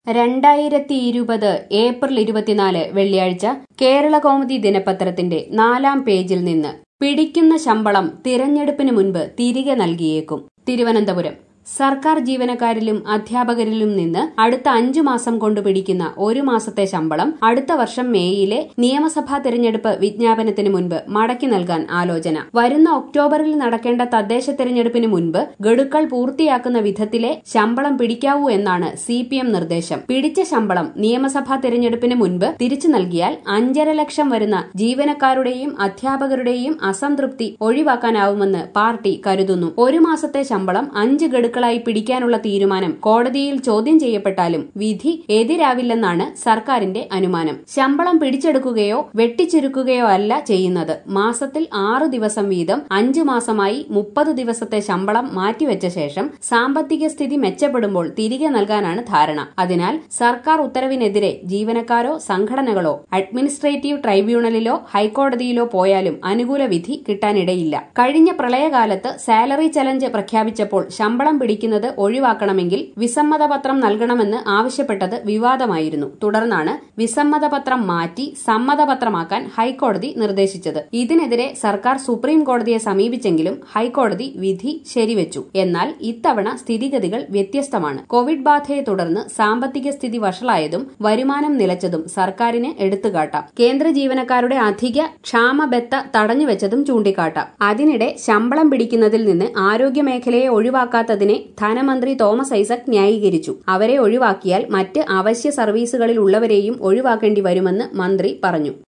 രണ്ടായിരത്തി ഇരുപത് ഏപ്രിൽ ഇരുപത്തിനാല് വെള്ളിയാഴ്ച കേരള കൗമുദി ദിനപത്രത്തിന്റെ നാലാം പേജിൽ നിന്ന് പിടിക്കുന്ന ശമ്പളം തിരഞ്ഞെടുപ്പിന് മുൻപ് തിരികെ നൽകിയേക്കും തിരുവനന്തപുരം സർക്കാർ ജീവനക്കാരിലും അധ്യാപകരിലും നിന്ന് അടുത്ത അഞ്ചു മാസം കൊണ്ട് പിടിക്കുന്ന ഒരു മാസത്തെ ശമ്പളം അടുത്ത വർഷം മേയിലെ നിയമസഭാ തെരഞ്ഞെടുപ്പ് വിജ്ഞാപനത്തിന് മുൻപ് മടക്കി നൽകാൻ ആലോചന വരുന്ന ഒക്ടോബറിൽ നടക്കേണ്ട തദ്ദേശ തെരഞ്ഞെടുപ്പിന് മുൻപ് ഗഡുക്കൾ പൂർത്തിയാക്കുന്ന വിധത്തിലെ ശമ്പളം പിടിക്കാവൂ എന്നാണ് സി പി എം നിർദ്ദേശം പിടിച്ച ശമ്പളം നിയമസഭാ തെരഞ്ഞെടുപ്പിന് മുൻപ് തിരിച്ചു നൽകിയാൽ അഞ്ചര ലക്ഷം വരുന്ന ജീവനക്കാരുടെയും അധ്യാപകരുടെയും അസംതൃപ്തി ഒഴിവാക്കാനാവുമെന്ന് പാർട്ടി കരുതുന്നു ഒരു മാസത്തെ ശമ്പളം അഞ്ച് ഗഡുക്കൾ ഗഡുക്കളായി പിടിക്കാനുള്ള തീരുമാനം കോടതിയിൽ ചോദ്യം ചെയ്യപ്പെട്ടാലും വിധി എതിരാവില്ലെന്നാണ് സർക്കാരിന്റെ അനുമാനം ശമ്പളം പിടിച്ചെടുക്കുകയോ വെട്ടിച്ചുരുക്കുകയോ അല്ല ചെയ്യുന്നത് മാസത്തിൽ ആറ് ദിവസം വീതം അഞ്ചു മാസമായി മുപ്പത് ദിവസത്തെ ശമ്പളം മാറ്റിവെച്ച ശേഷം സാമ്പത്തിക സ്ഥിതി മെച്ചപ്പെടുമ്പോൾ തിരികെ നൽകാനാണ് ധാരണ അതിനാൽ സർക്കാർ ഉത്തരവിനെതിരെ ജീവനക്കാരോ സംഘടനകളോ അഡ്മിനിസ്ട്രേറ്റീവ് ട്രൈബ്യൂണലിലോ ഹൈക്കോടതിയിലോ പോയാലും അനുകൂല വിധി കിട്ടാനിടയില്ല കഴിഞ്ഞ പ്രളയകാലത്ത് സാലറി ചലഞ്ച് പ്രഖ്യാപിച്ചപ്പോൾ ശമ്പളം പിടിക്കുന്നത് ഒഴിവാക്കണമെങ്കിൽ വിസമ്മതപത്രം നൽകണമെന്ന് ആവശ്യപ്പെട്ടത് വിവാദമായിരുന്നു തുടർന്നാണ് വിസമ്മതപത്രം മാറ്റി സമ്മതപത്രമാക്കാൻ ഹൈക്കോടതി നിർദ്ദേശിച്ചത് ഇതിനെതിരെ സർക്കാർ സുപ്രീം കോടതിയെ സമീപിച്ചെങ്കിലും ഹൈക്കോടതി വിധി ശരിവെച്ചു എന്നാൽ ഇത്തവണ സ്ഥിതിഗതികൾ വ്യത്യസ്തമാണ് കോവിഡ് ബാധയെ തുടർന്ന് സാമ്പത്തിക സ്ഥിതി വഷളായതും വരുമാനം നിലച്ചതും സർക്കാരിന് എടുത്തുകാട്ടാം കേന്ദ്ര ജീവനക്കാരുടെ അധിക ക്ഷാമബത്ത തടഞ്ഞുവെച്ചതും ചൂണ്ടിക്കാട്ടാം അതിനിടെ ശമ്പളം പിടിക്കുന്നതിൽ നിന്ന് ആരോഗ്യമേഖലയെ ഒഴിവാക്കാത്തതിനെ ധനമന്ത്രി തോമസ് ഐസക് ന്യായീകരിച്ചു അവരെ ഒഴിവാക്കിയാൽ മറ്റ് അവശ്യ സർവീസുകളിൽ ഉള്ളവരെയും ഒഴിവാക്കേണ്ടി വരുമെന്ന് മന്ത്രി പറഞ്ഞു